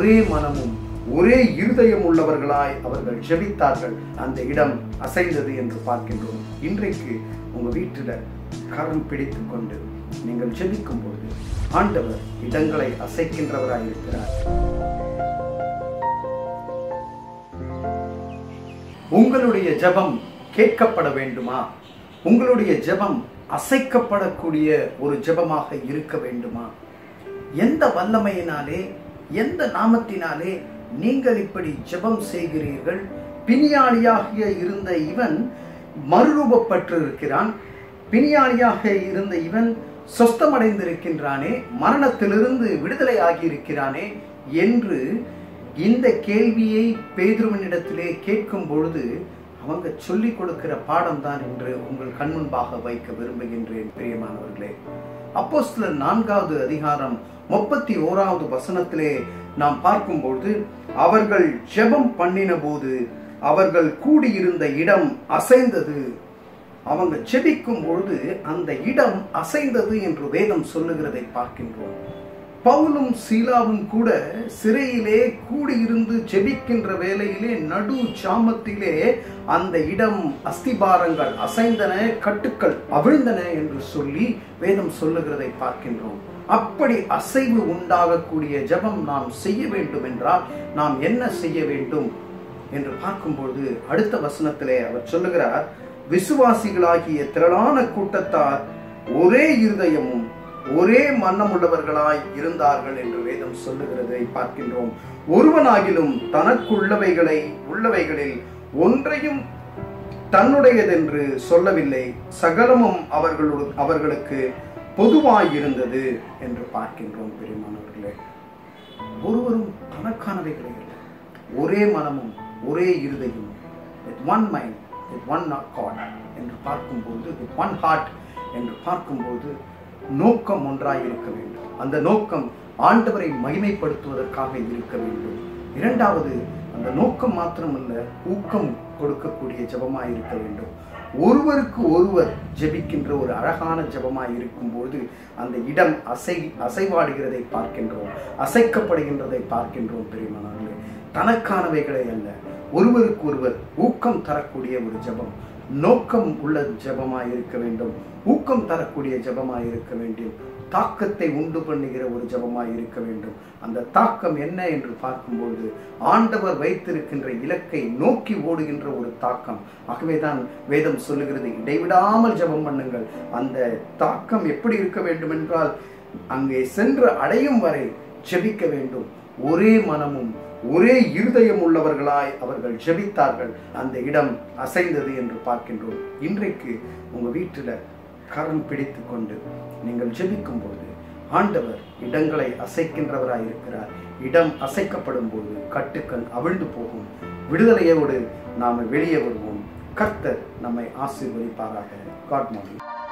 ஒரே மனமும் ஒரே இருதயம் உள்ளவர்களாய் அவர்கள் ஜெபித்தார்கள் அந்த இடம் அசைந்தது என்று பார்க்கின்றோம் இன்றைக்கு உங்க வீட்டுல கரம் பிடித்துக் கொண்டு நீங்கள் ஜெபிக்கும் போது ஆண்டவர் இடங்களை அசைக்கின்றவராய் இருக்கிறார் உங்களுடைய ஜெபம் கேட்கப்பட வேண்டுமா உங்களுடைய ஜெபம் அசைக்கப்படக்கூடிய ஒரு ஜெபமாக இருக்க வேண்டுமா எந்த வல்லமையினாலே எந்த நாமத்தினாலே நீங்கள் இப்படி ஜெபம் செய்கிறீர்கள் பிணியாளியாக இருந்த இவன் மறுரூபப்பட்டிருக்கிறான் பிணியாளியாக இருந்த இவன் சொஸ்தமடைந்திருக்கின்றானே மரணத்திலிருந்து விடுதலை ஆகியிருக்கிறானே என்று இந்த கேள்வியை பேதுருவனிடத்திலே கேட்கும் பொழுது அவங்க சொல்லி கொடுக்கிற பாடம் தான் என்று உங்கள் கண் முன்பாக வைக்க விரும்புகின்றேன் பிரியமானவர்களே அப்போஸ்தலர் நான்காவது அதிகாரம் முப்பத்தி ஓராவது வசனத்திலே நாம் பார்க்கும்போது அவர்கள் ஜெபம் பண்ணின போது அவர்கள் கூடியிருந்த இடம் அசைந்தது அவங்க ஜெபிக்கும் பொழுது அந்த இடம் அசைந்தது என்று வேதம் சொல்லுகிறதை பார்க்கின்றோம் பவுலும் சீலாவும் கூட சிறையிலே கூடியிருந்து ஜெபிக்கின்ற வேளையிலே நடு சாமத்திலே அந்த இடம் அஸ்திபாரங்கள் அசைந்தன கட்டுக்கள் அவிழ்ந்தன என்று சொல்லி வேதம் சொல்லுகிறதை பார்க்கின்றோம் அப்படி அசைவு உண்டாகக்கூடிய ஜெபம் நாம் செய்ய வேண்டும் என்றால் நாம் என்ன செய்ய வேண்டும் என்று பார்க்கும்போது அடுத்த வசனத்திலே அவர் சொல்லுகிறார் விசுவாசிகளாகிய திரளான கூட்டத்தார் ஒரே இருதயமும் ஒரே மன்னமுள்ளவர்களாய் இருந்தார்கள் என்று வேதம் சொல்லுகிறதை பார்க்கின்றோம் ஒருவனாகிலும் தனக்குள்ளவைகளை உள்ளவைகளில் ஒன்றையும் தன்னுடையதென்று சொல்லவில்லை சகலமும் அவர்களோடு அவர்களுக்கு பொதுவாயிருந்தது என்று பார்க்கின்றோம் பெருமானவர்களே ஒருவரும் தனக்கானவைகளை இல்லை ஒரே மனமும் ஒரே இருதயம் with one mind with one God என்று பார்க்கும்போது வித் ஒன் ஹார்ட் என்று பார்க்கும்போது நோக்கம் ஒன்றாய் இருக்க வேண்டும் அந்த நோக்கம் ஆண்டவரை மகிமைப்படுத்துவதற்காக இருக்க வேண்டும் இரண்டாவது அந்த நோக்கம் மாத்திரமல்ல ஊக்கம் கொடுக்கக்கூடிய ஜெபமாய் இருக்க வேண்டும் ஒருவருக்கு ஒருவர் ஜெபிக்கின்ற ஒரு அழகான ஜெபமாய் இருக்கும்போது அந்த இடம் அசை அசைவாடுகிறதை பார்க்கின்றோம் அசைக்கப்படுகின்றதை பார்க்கின்றோம் பெரியமனவர்களே தனக்கானவைகளை அல்ல ஒருவருக்கு ஒருவர் ஊக்கம் தரக்கூடிய ஒரு ஜெபம் நோக்கம் உள்ள ஜெபமாய் இருக்க வேண்டும் ஊக்கம் தரக்கூடிய ஜெபமாய் இருக்க வேண்டும் தாக்கத்தை உண்டு பண்ணுகிற ஒரு ஜெபமாய் இருக்க வேண்டும் அந்த தாக்கம் என்ன என்று பார்க்கும்பொழுது ஆண்டவர் வைத்திருக்கின்ற இலக்கை நோக்கி ஓடுகின்ற ஒரு தாக்கம் ஆகவேதான் வேதம் சொல்லுகிறது இடைவிடாமல் ஜெபம் பண்ணுங்கள் அந்த தாக்கம் எப்படி இருக்க வேண்டும் என்றால் அங்கே சென்று அடையும் வரை ஜெபிக்க வேண்டும் ஒரே மனமும் ஒரே இருதயம் உள்ளவர்களாய் அவர்கள் ஜெபித்தார்கள் அந்த இடம் அசைந்தது என்று பார்க்கின்றோம் இன்றைக்கு உங்க வீட்டுல கரம் பிடித்து கொண்டு நீங்கள் ஜெபிக்கும் போது ஆண்டவர் இடங்களை அசைக்கின்றவராய் இருக்கிறார் இடம் அசைக்கப்படும் போது கட்டுக்கள் அவிழ்ந்து போகும் விடுதலையோடு நாம வெளியே வருவோம் கர்த்தர் நம்மை ஆசீர்வதிப்பாராக காட் மார்னிங்